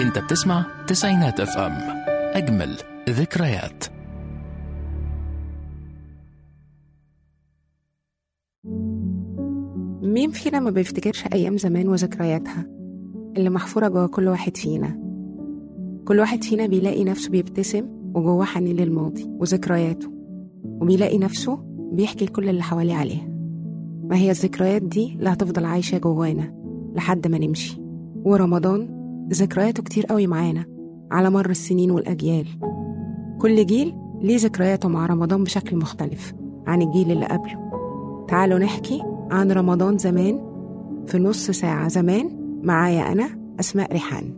انت بتسمع تسعينات اف ام اجمل ذكريات مين فينا ما بيفتكرش أيام زمان وذكرياتها اللي محفورة جوا كل واحد فينا كل واحد فينا بيلاقي نفسه بيبتسم وجواه حنين للماضي وذكرياته وبيلاقي نفسه بيحكي لكل اللي حواليه عليها ما هي الذكريات دي اللي هتفضل عايشة جوانا لحد ما نمشي ورمضان ذكرياته كتير قوي معانا على مر السنين والأجيال كل جيل ليه ذكرياته مع رمضان بشكل مختلف عن الجيل اللي قبله تعالوا نحكي عن رمضان زمان في نص ساعة زمان معايا أنا أسماء ريحان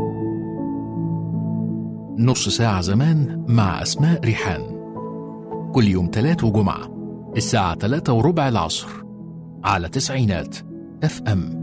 نص ساعة زمان مع أسماء ريحان كل يوم تلات وجمعة الساعة تلاتة وربع العصر على تسعينات اف ام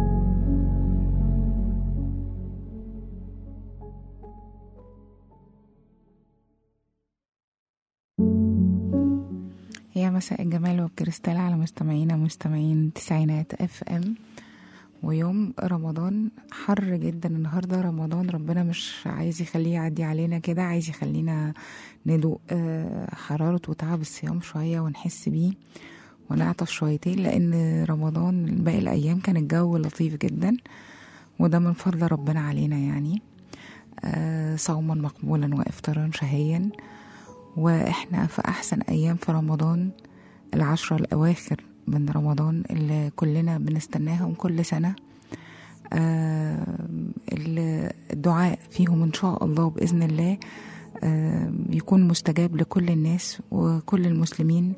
يا مساء الجمال والكريستال على مستمعينا مستمعين تسعينات اف ام ويوم رمضان حر جدا النهارده رمضان ربنا مش عايز يخليه يعدي علينا كده عايز يخلينا ندوق آه، حرارة وتعب الصيام شوية ونحس بيه ونعطش شويتين لأن رمضان باقي الأيام كان الجو لطيف جدا وده من فضل ربنا علينا يعني آه، صوما مقبولا وإفطارا شهيا واحنا في احسن ايام في رمضان العشرة الاواخر من رمضان اللي كلنا بنستناهم كل سنة آه ال- الدعاء فيهم ان شاء الله باذن الله آه يكون مستجاب لكل الناس وكل المسلمين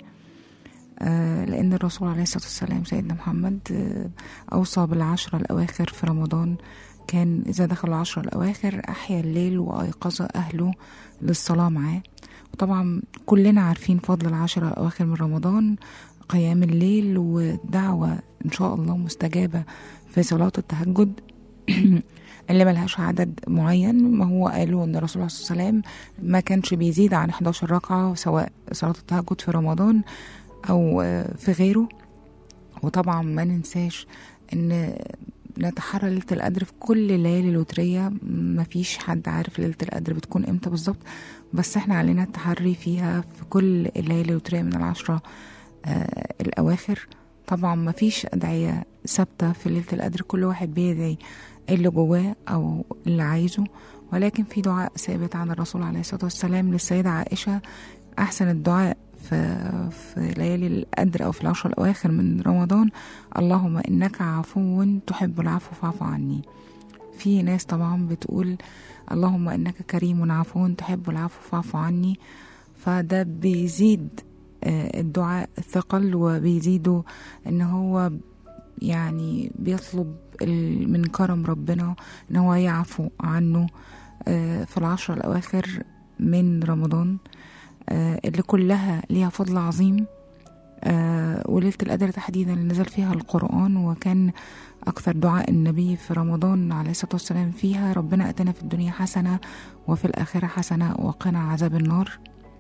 آه لان الرسول عليه الصلاه والسلام سيدنا محمد آه اوصى بالعشرة الاواخر في رمضان كان اذا دخل العشرة الاواخر احيا الليل وايقظ اهله للصلاه معاه وطبعا كلنا عارفين فضل العشرة الأواخر من رمضان قيام الليل ودعوة إن شاء الله مستجابة في صلاة التهجد اللي ملهاش عدد معين ما هو قالوا ان الرسول عليه الصلاه والسلام ما كانش بيزيد عن 11 ركعه سواء صلاه التهجد في رمضان او آه، في غيره وطبعا ما ننساش ان نتحرى ليله القدر في كل الليالي الوتريه مفيش حد عارف ليله القدر بتكون امتى بالظبط بس احنا علينا التحري فيها في كل الليالي الوتريه من العشره آه الاواخر طبعا مفيش ادعيه ثابته في ليله القدر كل واحد بيدعي اللي جواه او اللي عايزه ولكن في دعاء ثابت عن الرسول عليه الصلاه والسلام للسيده عائشه احسن الدعاء في في ليالي القدر او في العشر الاواخر من رمضان اللهم انك عفو تحب العفو فاعف عني في ناس طبعا بتقول اللهم انك كريم عفو تحب العفو فاعف عني فده بيزيد آه، الدعاء ثقل وبيزيده ان هو يعني بيطلب ال- من كرم ربنا ان هو يعفو عنه آه، في العشر الاواخر من رمضان آه، اللي كلها ليها فضل عظيم آه، وليلة القدر تحديدا اللي نزل فيها القرآن وكان أكثر دعاء النبي في رمضان عليه الصلاة والسلام فيها ربنا أتنا في الدنيا حسنة وفي الآخرة حسنة وقنا عذاب النار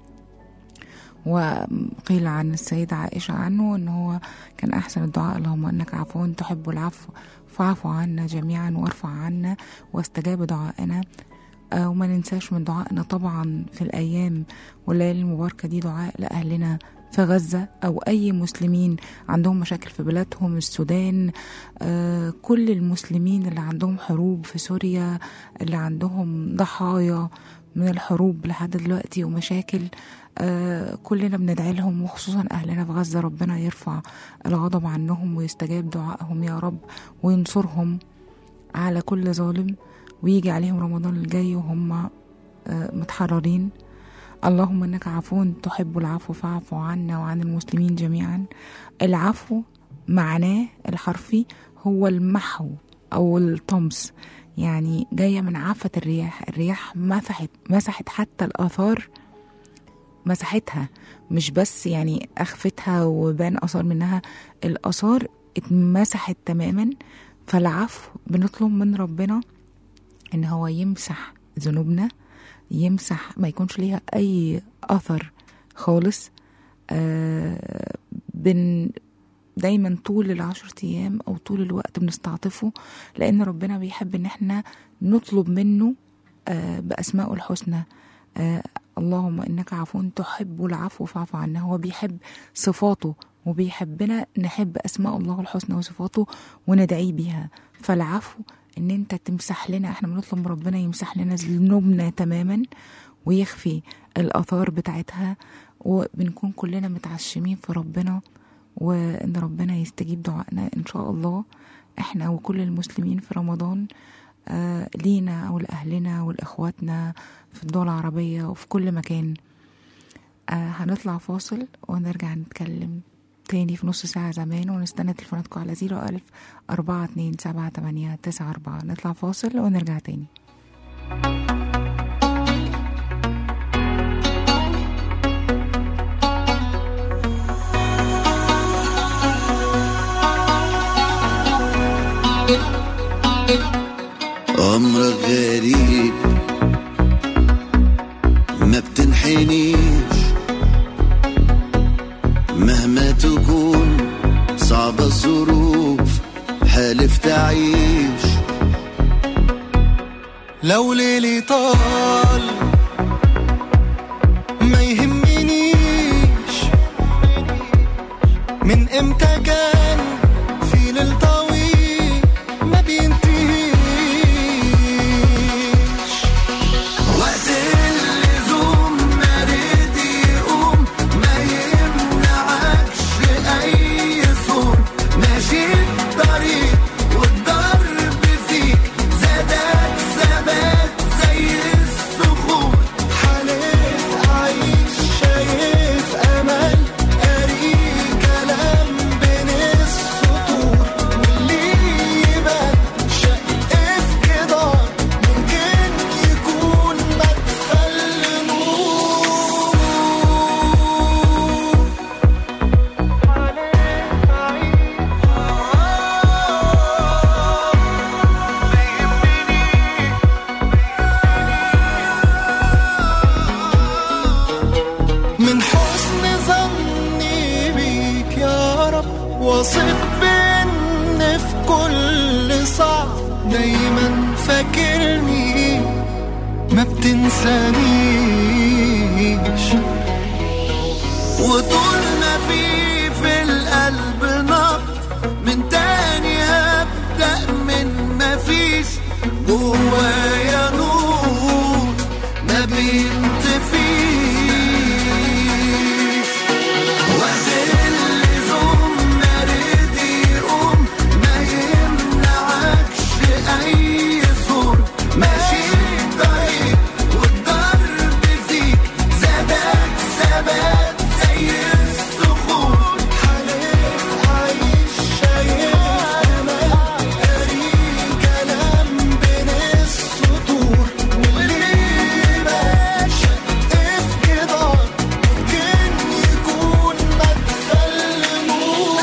وقيل عن السيدة عائشة عنه أنه هو كان أحسن الدعاء اللهم أنك عفو تحب العفو فاعف عنا جميعا وارفع عنا واستجاب دعائنا آه، وما ننساش من دعائنا طبعا في الأيام والليالي المباركة دي دعاء لأهلنا في غزة أو أي مسلمين عندهم مشاكل في بلادهم السودان آه، كل المسلمين اللي عندهم حروب في سوريا اللي عندهم ضحايا من الحروب لحد دلوقتي ومشاكل آه كلنا بندعي لهم وخصوصا أهلنا في غزة ربنا يرفع الغضب عنهم ويستجاب دعائهم يا رب وينصرهم على كل ظالم ويجي عليهم رمضان الجاي وهم آه متحررين اللهم انك عفو تحب العفو فاعف عنا وعن المسلمين جميعا العفو معناه الحرفي هو المحو او الطمس يعني جايه من عفه الرياح الرياح مسحت مسحت حتى الاثار مسحتها مش بس يعني اخفتها وبان اثار منها الاثار اتمسحت تماما فالعفو بنطلب من ربنا ان هو يمسح ذنوبنا يمسح ما يكونش ليها اي اثر خالص آه بن دايما طول العشر أيام أو طول الوقت بنستعطفه لأن ربنا بيحب إن احنا نطلب منه آه، بأسمائه الحسنى آه، اللهم إنك عفو تحب العفو فاعف عنا هو بيحب صفاته وبيحبنا نحب أسماء الله الحسنى وصفاته وندعيه بيها فالعفو إن أنت تمسح لنا احنا بنطلب من ربنا يمسح لنا ذنوبنا تماما ويخفي الآثار بتاعتها وبنكون كلنا متعشمين في ربنا وإن ربنا يستجيب دعائنا إن شاء الله احنا وكل المسلمين في رمضان آه لينا أو لأهلنا ولإخواتنا في الدول العربية وفي كل مكان آه هنطلع فاصل ونرجع نتكلم تاني في نص ساعة زمان ونستنى تليفوناتكم على زيرو ألف أربعة اتنين سبعة تمانية تسعة أربعة نطلع فاصل ونرجع تاني أمرك غريب ما بتنحنيش مهما تكون صعبة الظروف حالف تعيش لو ليلي طال ما يهمنيش من امتى كان في ليل طويل ما بينتهيش وقت اللزوم ما رد يقوم ما يمنعكش اي صوت ماشي الطريق والضرب فيك زادك ثبات زي الصخور حالف عايش شايف امل قاري كلام بين السطور واللي يبان شق في جدار ممكن يكون مدخل نور من حسن ظني بيك يا رب واثق بان في كل صعب دايما فاكرني ما بتنسانيش وطول ما في في القلب نبض من تاني هبدأ من ما فيش جوايا نور ما بينطفيش وقت اللزوم ما رد يقوم ما يمنعكش أي صوت ماشي الطريق والضرب فيك زادك ثبات زي الصخور حالف عايش شايف أمل قاري كلام بين السطور واللي ماشي في جدار ممكن يكون مدخل نور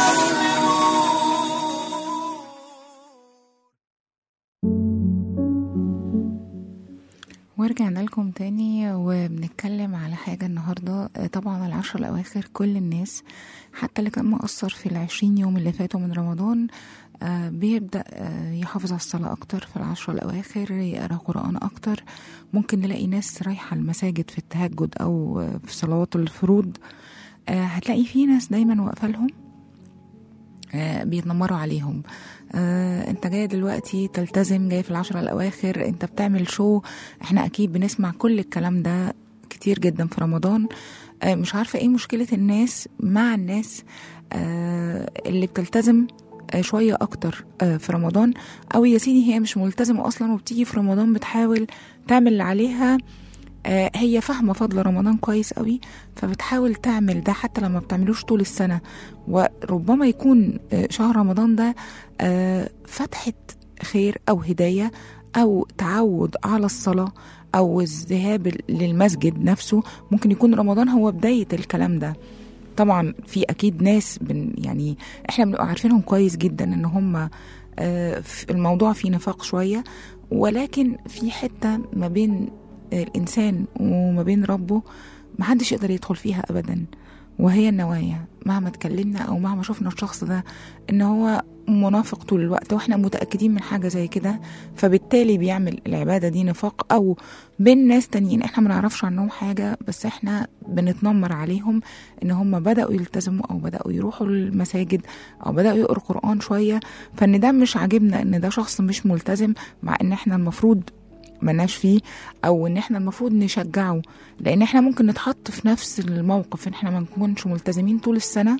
ورجعنا لكم تاني وبنتكلم على حاجة النهاردة آه، طبعا العشر الأواخر كل الناس حتى اللي كان مقصر في العشرين يوم اللي فاتوا من رمضان آه، بيبدأ آه، يحافظ على الصلاة أكتر في العشر الأواخر يقرأ قرآن أكتر ممكن نلاقي ناس رايحة المساجد في التهجد أو آه، في صلوات الفروض آه، هتلاقي في ناس دايما واقفة لهم آه، بيتنمروا عليهم آه، انت جاي دلوقتي تلتزم جاي في العشرة الاواخر انت بتعمل شو احنا اكيد بنسمع كل الكلام ده كتير جدا في رمضان آه، مش عارفة ايه مشكلة الناس مع الناس آه، اللي بتلتزم آه، شوية أكتر آه، في رمضان أو يا سيدي هي مش ملتزمة أصلا وبتيجي في رمضان بتحاول تعمل اللي عليها آه، هي فاهمة فضل رمضان كويس قوي فبتحاول تعمل ده حتى لما بتعملوش طول السنة وربما يكون آه، شهر رمضان ده آه، فتحة خير أو هداية أو تعود على الصلاة أو الذهاب للمسجد نفسه ممكن يكون رمضان هو بداية الكلام ده طبعا في أكيد ناس بن يعني إحنا بنبقى عارفينهم كويس جدا إن هم آه، في الموضوع فيه نفاق شوية ولكن في حتة ما بين الإنسان وما بين ربه محدش يقدر يدخل فيها أبدا وهي النوايا مهما اتكلمنا او مهما شفنا الشخص ده ان هو منافق طول الوقت واحنا متاكدين من حاجه زي كده فبالتالي بيعمل العباده دي نفاق او بين ناس تانيين احنا ما نعرفش عنهم حاجه بس احنا بنتنمر عليهم ان هم بداوا يلتزموا او بداوا يروحوا المساجد او بداوا يقروا قران شويه فان ده مش عاجبنا ان ده شخص مش ملتزم مع ان احنا المفروض ملناش فيه او ان احنا المفروض نشجعه لان احنا ممكن نتحط في نفس الموقف ان احنا ما نكونش ملتزمين طول السنه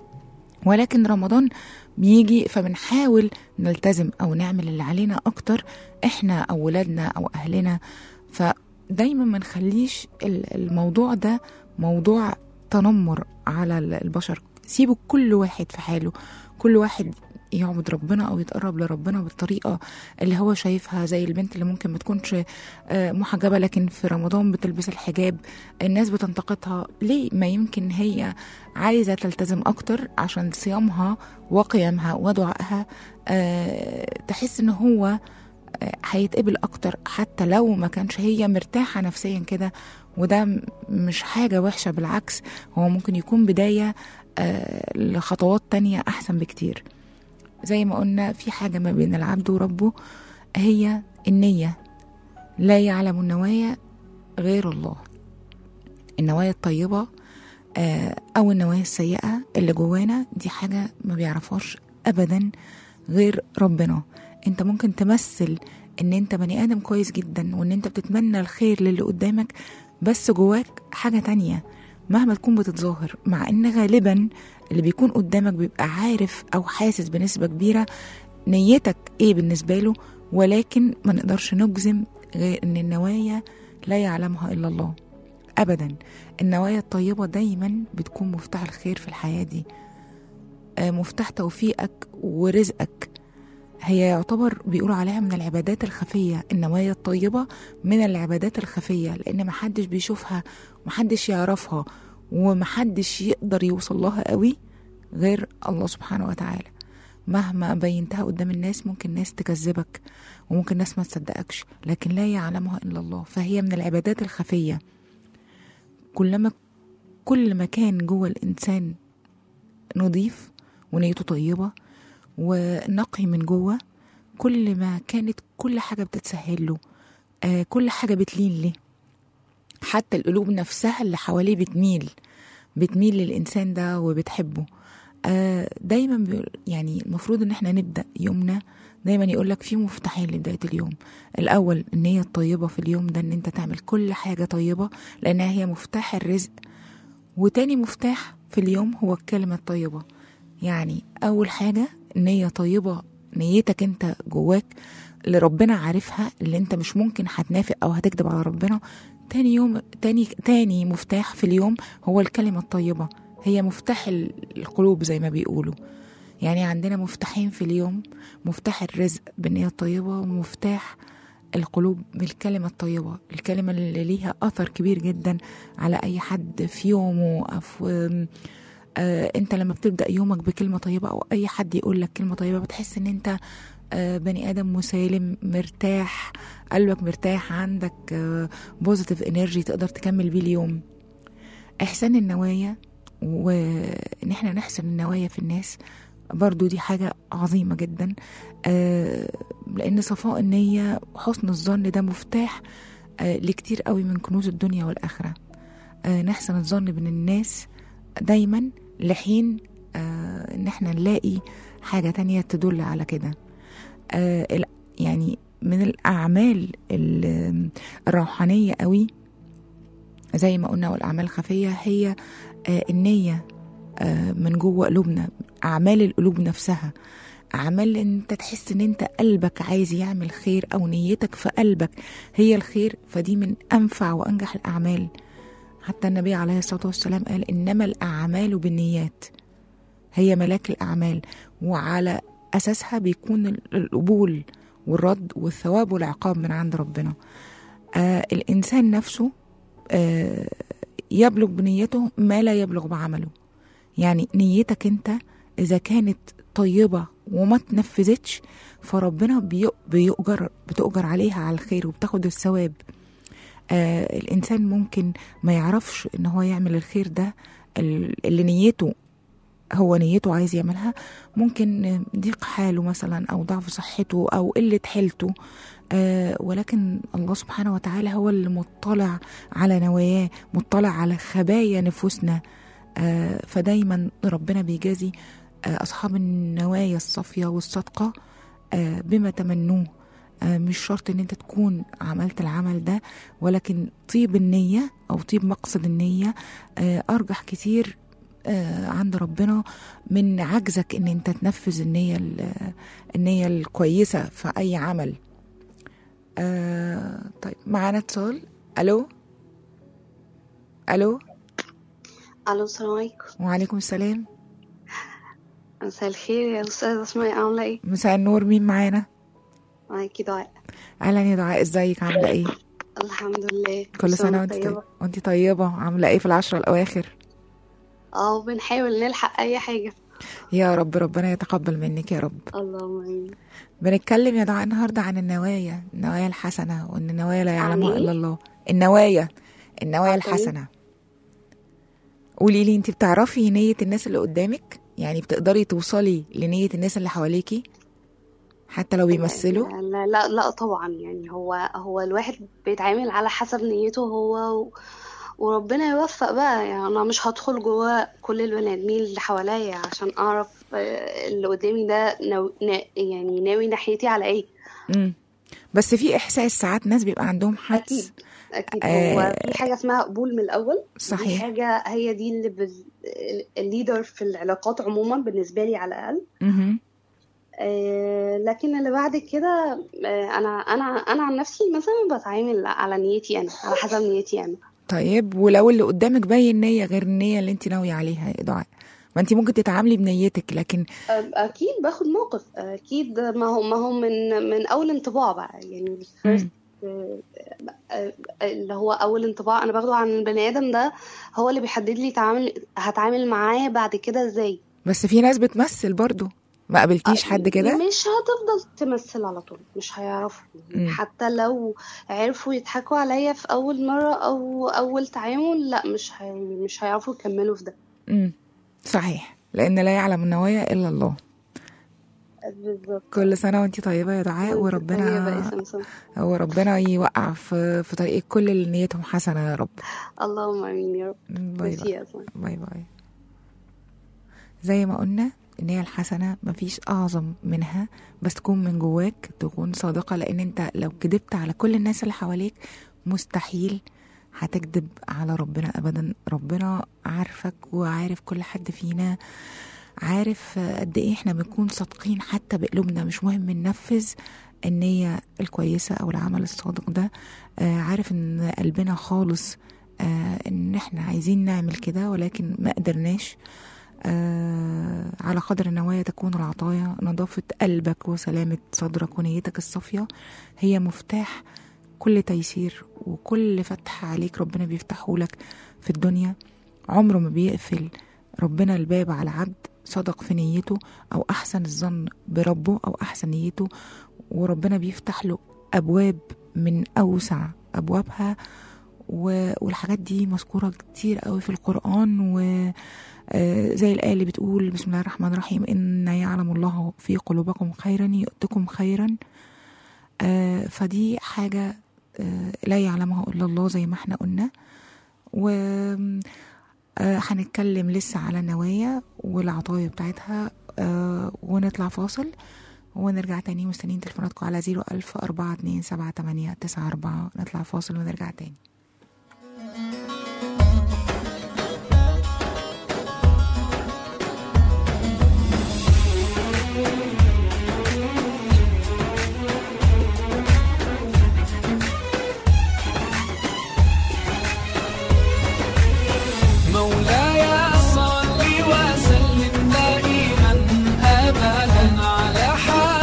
ولكن رمضان بيجي فبنحاول نلتزم او نعمل اللي علينا اكتر احنا او ولادنا او اهلنا فدايما ما نخليش ال- الموضوع ده موضوع تنمر على ال- البشر سيبوا كل واحد في حاله كل واحد يعبد ربنا او يتقرب لربنا بالطريقه اللي هو شايفها زي البنت اللي ممكن ما تكونش آه، محجبه لكن في رمضان بتلبس الحجاب الناس بتنتقدها ليه ما يمكن هي عايزه تلتزم اكتر عشان صيامها وقيامها ودعائها آه، تحس ان هو آه، هيتقبل اكتر حتى لو ما كانش هي مرتاحه نفسيا كده وده م- مش حاجه وحشه بالعكس هو ممكن يكون بدايه آه، لخطوات تانية احسن بكتير زي ما قلنا في حاجه ما بين العبد وربه هي النيه لا يعلم النوايا غير الله النوايا الطيبه آه، او النوايا السيئه اللي جوانا دي حاجه ما بيعرفهاش ابدا غير ربنا انت ممكن تمثل ان انت بني ادم كويس جدا وان انت بتتمنى الخير للي قدامك بس جواك حاجه تانية مهما تكون بتتظاهر مع ان غالبا اللي بيكون قدامك بيبقى عارف او حاسس بنسبه كبيره نيتك ايه بالنسبه له ولكن ما نقدرش نجزم غير ان النوايا لا يعلمها الا الله ابدا النوايا الطيبه دايما بتكون مفتاح الخير في الحياه دي آه، مفتاح توفيقك ورزقك هي يعتبر بيقولوا عليها من العبادات الخفية النوايا الطيبة من العبادات الخفية لأن محدش بيشوفها ومحدش يعرفها ومحدش يقدر يوصل لها قوي غير الله سبحانه وتعالى مهما بينتها قدام الناس ممكن ناس تكذبك وممكن ناس ما تصدقكش لكن لا يعلمها إلا الله فهي من العبادات الخفية كلما كل ما كان جوه الإنسان نظيف ونيته طيبة ونقي من جوه كل ما كانت كل حاجة بتتسهل له آه كل حاجة بتلين له حتى القلوب نفسها اللي حواليه بتميل بتميل للإنسان ده وبتحبه آه دايما بيقول- يعني المفروض ان احنا نبدأ يومنا دايما يقول لك في مفتاحين لبداية اليوم الأول النية الطيبة في اليوم ده ان انت تعمل كل حاجة طيبة لأنها هي مفتاح الرزق وتاني مفتاح في اليوم هو الكلمة الطيبة يعني أول حاجة نية طيبة نيتك انت جواك اللي ربنا عارفها اللي انت مش ممكن هتنافق او هتكذب على ربنا تاني يوم تاني تاني مفتاح في اليوم هو الكلمة الطيبة هي مفتاح ال- القلوب زي ما بيقولوا يعني عندنا مفتاحين في اليوم مفتاح الرزق بالنية الطيبة ومفتاح القلوب بالكلمة الطيبة الكلمة اللي ليها أثر كبير جدا على أي حد في يومه أو في آه انت لما بتبدا يومك بكلمه طيبه او اي حد يقول لك كلمه طيبه بتحس ان انت آه بني ادم مسالم مرتاح قلبك مرتاح عندك بوزيتيف انرجي تقدر تكمل بيه اليوم احسان النوايا وان احنا نحسن النوايا في الناس برضو دي حاجة عظيمة جدا آه لأن صفاء النية وحسن الظن ده مفتاح آه لكتير قوي من كنوز الدنيا والآخرة آه نحسن الظن بين الناس دايما لحين آه ان احنا نلاقي حاجة تانية تدل على كده آه ال- يعني من الأعمال ال- الروحانية قوي زي ما قلنا والأعمال الخفية هي آه النية آه من جوه قلوبنا أعمال القلوب نفسها أعمال إن أنت تحس إن أنت قلبك عايز يعمل خير أو نيتك في قلبك هي الخير فدي من أنفع وأنجح الأعمال حتى النبي عليه الصلاة والسلام قال إنما الأعمال بالنيات هي ملاك الأعمال وعلى أساسها بيكون ال- القبول والرد والثواب والعقاب من عند ربنا آه الإنسان نفسه آه يبلغ بنيته ما لا يبلغ بعمله يعني نيتك أنت إذا كانت طيبة وما تنفذتش فربنا بي- بيؤجر بتؤجر عليها على الخير وبتاخد الثواب آه الإنسان ممكن ما يعرفش إن هو يعمل الخير ده ال- اللي نيته هو نيته عايز يعملها ممكن ضيق حاله مثلا او ضعف صحته او قله حيلته آه ولكن الله سبحانه وتعالى هو اللي مطلع على نواياه مطلع على خبايا نفوسنا آه فدايما ربنا بيجازي آه اصحاب النوايا الصافيه والصادقه آه بما تمنوه آه مش شرط ان انت تكون عملت العمل ده ولكن طيب النيه او طيب مقصد النيه آه ارجح كتير آه، عند ربنا من عجزك ان انت تنفذ النية ال- النية الكويسة في اي عمل آه طيب معانا اتصال الو الو الو السلام عليكم وعليكم السلام مساء الخير يا استاذه اسماء عامله ايه مساء النور مين معانا معاكي دعاء اهلا يا دعاء ازيك عامله ايه الحمد لله كل سنه وانت طيبه وانت طيبه عامله ايه في العشرة الاواخر اه بنحاول نلحق اي حاجه يا رب ربنا يتقبل منك يا رب اللهم امين بنتكلم يا دعاء النهارده عن النوايا النوايا الحسنه وان النوايا لا يعلمها إيه؟ الا الله النوايا النوايا آه، طيب. الحسنه قولي لي انت بتعرفي نيه الناس اللي قدامك يعني بتقدري توصلي لنيه الناس اللي حواليكي حتى لو بيمثلوا لا لا لا طبعا يعني هو هو الواحد بيتعامل على حسب نيته هو و... وربنا يوفق بقى يعني انا مش هدخل جوه كل البني ادمين اللي حواليا عشان اعرف آه، اللي قدامي ده ناو... نا... يعني ناوي ناحيتي على ايه امم بس في احساس ساعات ناس بيبقى عندهم حدس اكيد اكيد آه. هو في حاجه اسمها قبول من الاول دي صحيح. حاجه هي دي اللي بال... الليدر في العلاقات عموما بالنسبه لي على الاقل مهم. آه، لكن اللي بعد كده آه، انا انا انا عن نفسي مثلا بتعامل على نيتي انا على حسب نيتي انا طيب ولو اللي قدامك باين نيه غير النيه اللي انت ناويه عليها يا دعاء ما انت ممكن تتعاملي بنيتك لكن آه، اكيد باخد موقف اكيد ما هو ما هو من من اول انطباع بقى يعني first مم. آه، آه، اللي هو اول انطباع انا باخده عن البني ادم ده هو اللي بيحدد لي تعامل هتعامل معاه بعد كده ازاي بس في ناس بتمثل برضو ما قابلتيش حد كده مش هتفضل تمثل على طول مش هيعرفوا مم. حتى لو عرفوا يضحكوا عليا في اول مرة او اول تعامل لا مش هي... مش هيعرفوا يكملوا في ده امم صحيح لان لا يعلم النوايا الا الله بالظبط كل سنه وانت طيبه يا دعاء طيبة وربنا يا سمسم هو ربنا يوقع في في طريق كل اللي نيتهم حسنه يا رب اللهم امين يا رب باي ميرسي باي يا أسماء. باي باي زي ما قلنا النية الحسنة مفيش أعظم منها بس تكون من جواك تكون صادقة لأن أنت لو كدبت على كل الناس اللي حواليك مستحيل هتكذب على ربنا أبدا ربنا عارفك وعارف كل حد فينا عارف قد ايه احنا بنكون صادقين حتى بقلوبنا مش مهم ننفذ النية الكويسة أو العمل الصادق ده آه عارف ان قلبنا خالص آه ان احنا عايزين نعمل كده ولكن ما قدرناش آه على قدر النوايا تكون العطايا نظافة قلبك وسلامة صدرك ونيتك الصافية هي مفتاح كل تيسير وكل فتح عليك ربنا بيفتحه لك في الدنيا عمره ما بيقفل ربنا الباب على عبد صدق في نيته أو أحسن الظن بربه أو أحسن نيته وربنا بيفتح له أبواب من أوسع أبوابها و- والحاجات دي مذكورة كتير قوي في القرآن و آه، زي الآية اللي بتقول بسم الله الرحمن الرحيم إن يعلم الله في قلوبكم خيرا يؤتكم خيرا آه، فدي حاجة آه، لا يعلمها إلا الله زي ما احنا قلنا و آه، هنتكلم لسه على النوايا والعطايا بتاعتها آه، ونطلع فاصل ونرجع تاني مستنيين تليفوناتكم على زيرو ألف أربعة اتنين سبعة تمانية تسعة أربعة نطلع فاصل ونرجع تاني مولاي صل وسلم دائما ابدا على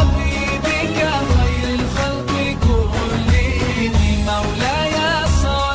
حبيبك خير الخلق كلهم مولاي صل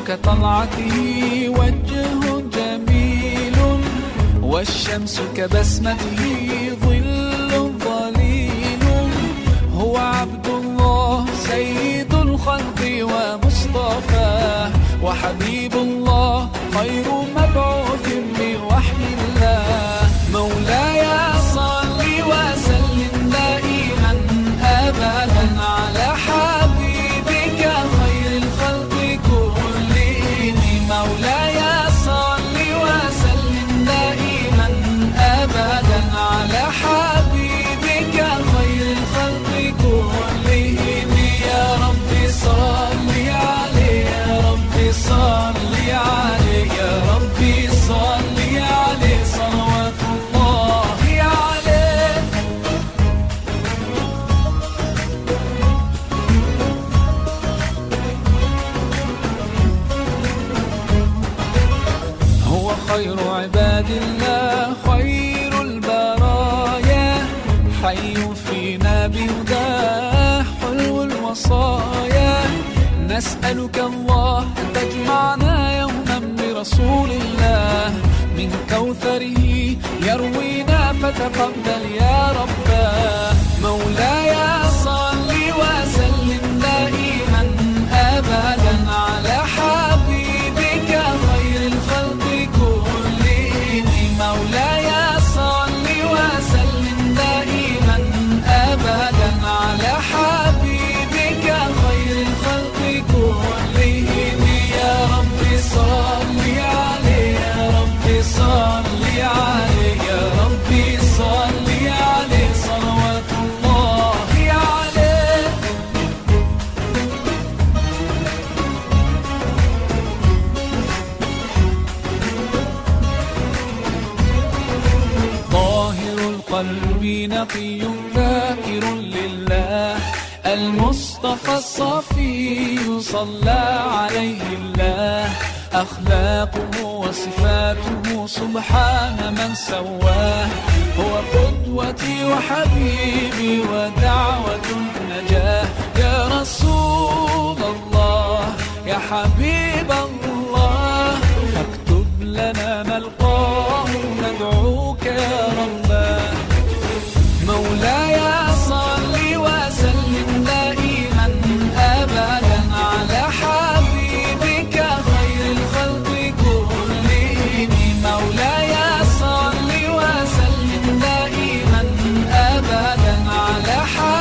كطلعته وجه جميل والشمس كبسمته ظل ظليل هو عبد الله سيد الخلق ومصطفاه وحبيب الله خير مبعوث بوحي الله مولاي صل وسلم دائما ابدا على حبيبك خير الخلق كلهم مولاي صل وسلم دائما ابدا على حبيبك خير الخلق كلهم يا رب صل عليه يا رب صل عليه يا رب صل عليه صلوات الله عليه هو خير عباد الله خير البرايا حي فينا بهداه حلو الوصايا نسألك الله أن تجمعنا يوما برسول الله من كوثره يروينا فتقبل يا رباه مولاي صل وسلم دائما أبدا على حبيبك خير الخلق كلهم مولاي صل وسلم دائما أبدا على حبيبك خير الخلق كلهم يا رب صل عليه يا رب صل عليه يا رب صل عليه صلوات الله عليه ظاهر القلب نقي ذاكر لله المصطفى الصفي صلى عليه الله أخلاقه وصفاته سبحان من سواه هو قدوتي وحبيبي ودعوة النجاة يا رسول الله يا حبيب الله فاكتب لنا نلقاه ندعوك يا رباه مولاي صل وسلم دائما ابدا على حبيبك خير الخلق كلهم مولاي صل وسلم دائما ابدا على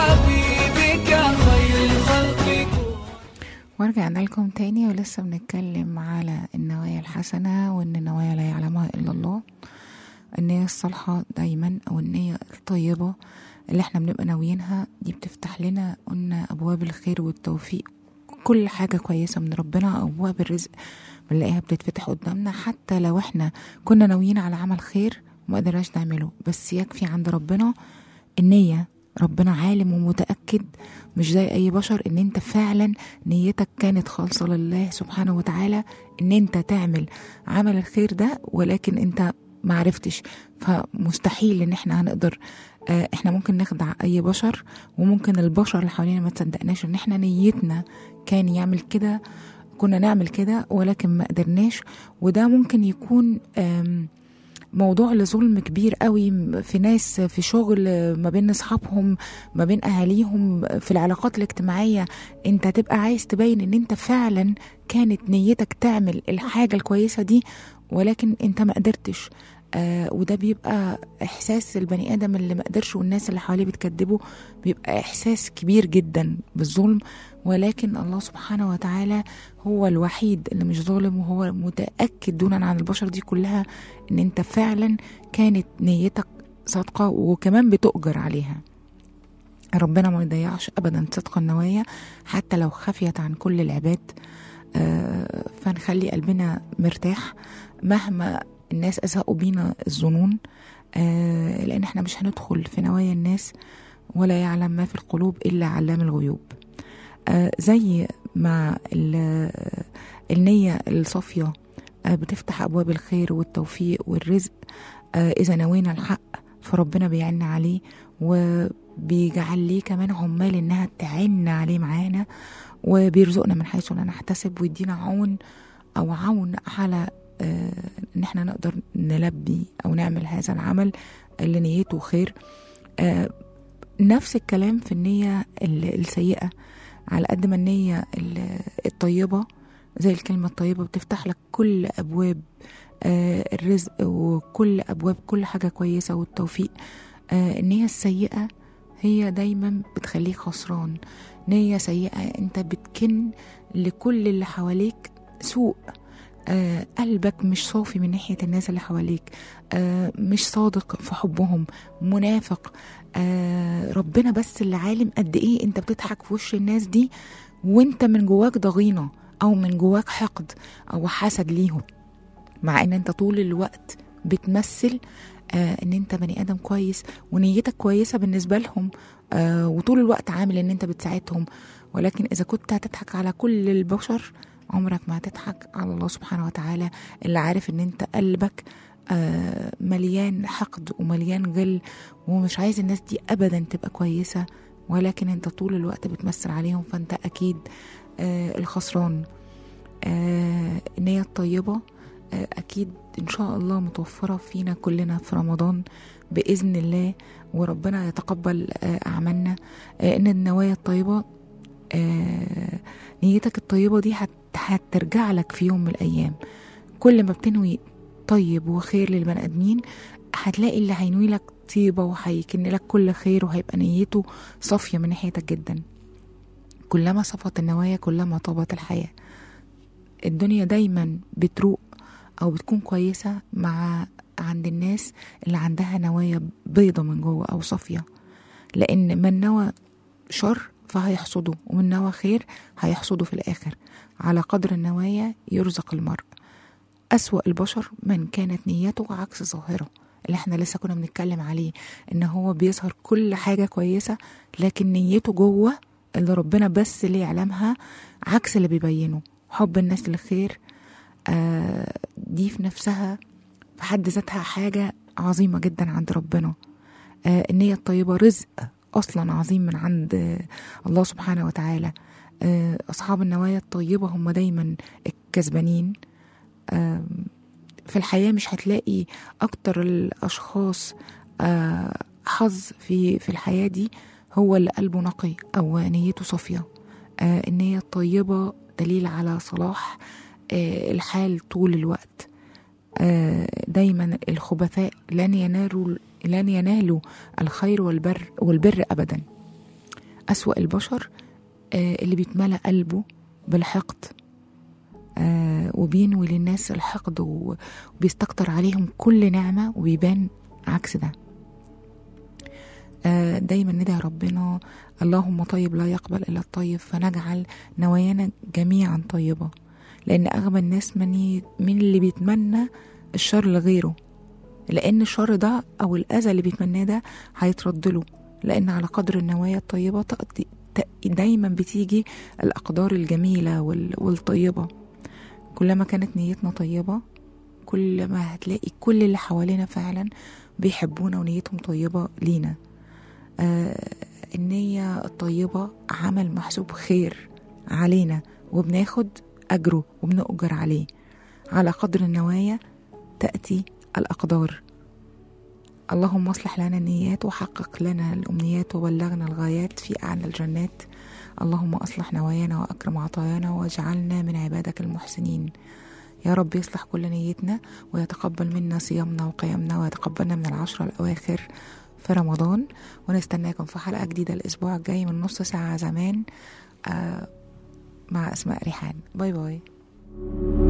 حبيبك خير الخلق كلهم ورجعنا لكم تاني ولسه بنتكلم على النوايا الحسنة وإن النوايا لا يعلمها إلا الله النية الصالحة دايما أو النية الطيبة اللي احنا بنبقى ناويينها دي بتفتح لنا قلنا أبواب الخير والتوفيق كل حاجة كويسة من ربنا أو أبواب الرزق بنلاقيها بتتفتح قدامنا حتى لو احنا كنا ناويين على عمل خير وما قدرناش نعمله بس يكفي عند ربنا النية ربنا عالم ومتأكد مش زي أي بشر إن أنت فعلا نيتك كانت خالصة لله سبحانه وتعالى إن أنت تعمل عمل الخير ده ولكن أنت معرفتش فمستحيل إن إحنا هنقدر آه، إحنا ممكن نخدع أي بشر وممكن البشر اللي حوالينا ما تصدقناش إن إحنا نيتنا كان يعمل كده كنا نعمل كده ولكن ما قدرناش وده ممكن يكون آم موضوع لظلم كبير قوي في ناس في شغل ما بين اصحابهم ما بين اهاليهم في العلاقات الاجتماعيه انت تبقى عايز تبين ان انت فعلا كانت نيتك تعمل الحاجه الكويسه دي ولكن انت ما قدرتش آه وده بيبقى احساس البني ادم اللي ما قدرش والناس اللي حواليه بتكذبه بيبقى احساس كبير جدا بالظلم ولكن الله سبحانه وتعالى هو الوحيد اللي مش ظالم وهو متاكد دونا عن البشر دي كلها ان انت فعلا كانت نيتك صادقه وكمان بتؤجر عليها ربنا ما يضيعش ابدا صدق النوايا حتى لو خفيت عن كل العباد آه، فنخلي قلبنا مرتاح مهما الناس أزهقوا بينا الظنون آه، لأن احنا مش هندخل في نوايا الناس ولا يعلم ما في القلوب إلا علام الغيوب آه، زي ما ال- النية الصافية آه، بتفتح أبواب الخير والتوفيق والرزق آه، إذا نوينا الحق فربنا بيعن عليه وبيجعل ليه كمان عمال إنها تعن عليه معانا وبيرزقنا من حيث لا نحتسب ويدينا عون او عون على آه، ان احنا نقدر نلبي او نعمل هذا العمل اللي نيته خير آه، نفس الكلام في النية ال- السيئة على قد ما النية ال- الطيبة زي الكلمة الطيبة بتفتح لك كل أبواب آه، الرزق وكل أبواب كل حاجة كويسة والتوفيق آه، النية السيئة هي دايما بتخليك خسران نية سيئة انت بتكن لكل اللي حواليك سوء آه قلبك مش صافي من ناحية الناس اللي حواليك آه مش صادق في حبهم منافق آه ربنا بس اللي عالم قد ايه انت بتضحك في وش الناس دي وانت من جواك ضغينة او من جواك حقد او حسد ليهم مع ان انت طول الوقت بتمثل آه ان انت بني ادم كويس ونيتك كويسه بالنسبه لهم آه وطول الوقت عامل ان انت بتساعدهم ولكن اذا كنت هتضحك على كل البشر عمرك ما هتضحك على الله سبحانه وتعالى اللي عارف ان انت قلبك آه مليان حقد ومليان غل ومش عايز الناس دي ابدا تبقى كويسه ولكن انت طول الوقت بتمثل عليهم فانت اكيد آه الخسران آه النية الطيبة آه أكيد إن شاء الله متوفرة فينا كلنا في رمضان بإذن الله وربنا يتقبل آه أعمالنا آه إن النوايا الطيبة آه نيتك الطيبة دي هت- هترجع لك في يوم من الأيام كل ما بتنوي طيب وخير للبني آدمين هتلاقي اللي هينوي لك طيبة وهيكن لك كل خير وهيبقى نيته صافية من ناحيتك جدا كلما صفت النوايا كلما طابت الحياه الدنيا دايما بتروق او بتكون كويسه مع عند الناس اللي عندها نوايا بيضة من جوه او صافيه لان من نوى شر فهيحصده ومن نوى خير هيحصده في الاخر على قدر النوايا يرزق المرء أسوأ البشر من كانت نيته عكس ظاهره اللي احنا لسه كنا بنتكلم عليه ان هو بيظهر كل حاجة كويسة لكن نيته جوه اللي ربنا بس اللي يعلمها عكس اللي بيبينه حب الناس للخير آه دي في نفسها في حد ذاتها حاجة عظيمة جدا عند ربنا آه النية الطيبة رزق أصلا عظيم من عند آه الله سبحانه وتعالى آه أصحاب النوايا الطيبة هم دايما الكسبانين آه في الحياة مش هتلاقي أكتر الأشخاص آه حظ في في الحياة دي هو اللي قلبه نقي أو نيته صافية آه النية الطيبة دليل على صلاح آه الحال طول الوقت آه دايما الخبثاء لن ينالوا لن ينالوا الخير والبر والبر أبدا أسوأ البشر آه اللي بيتملى قلبه بالحقد آه وبينوي للناس الحقد وبيستكتر عليهم كل نعمة وبيبان عكس ده آه دايما ندعي ربنا اللهم طيب لا يقبل إلا الطيب فنجعل نوايانا جميعا طيبة لأن أغبى الناس من, من اللي بيتمنى الشر لغيره لأن الشر ده أو الأذى اللي بيتمناه ده هيترد له لأن على قدر النوايا الطيبة تأتي دايما بتيجي الأقدار الجميلة والطيبة كلما كانت نيتنا طيبة كل ما هتلاقي كل اللي حوالينا فعلا بيحبونا ونيتهم طيبة لينا آه النية الطيبة عمل محسوب خير علينا وبناخد أجره وبنؤجر عليه على قدر النوايا تأتي الأقدار اللهم اصلح لنا النيات وحقق لنا الأمنيات وبلغنا الغايات في أعلى الجنات اللهم أصلح نوايانا وأكرم عطايانا واجعلنا من عبادك المحسنين يا رب يصلح كل نيتنا ويتقبل منا صيامنا وقيامنا ويتقبلنا من العشرة الأواخر في رمضان ونستناكم في حلقة جديدة الأسبوع الجاي من نص ساعة زمان آه مع أسماء ريحان باي باي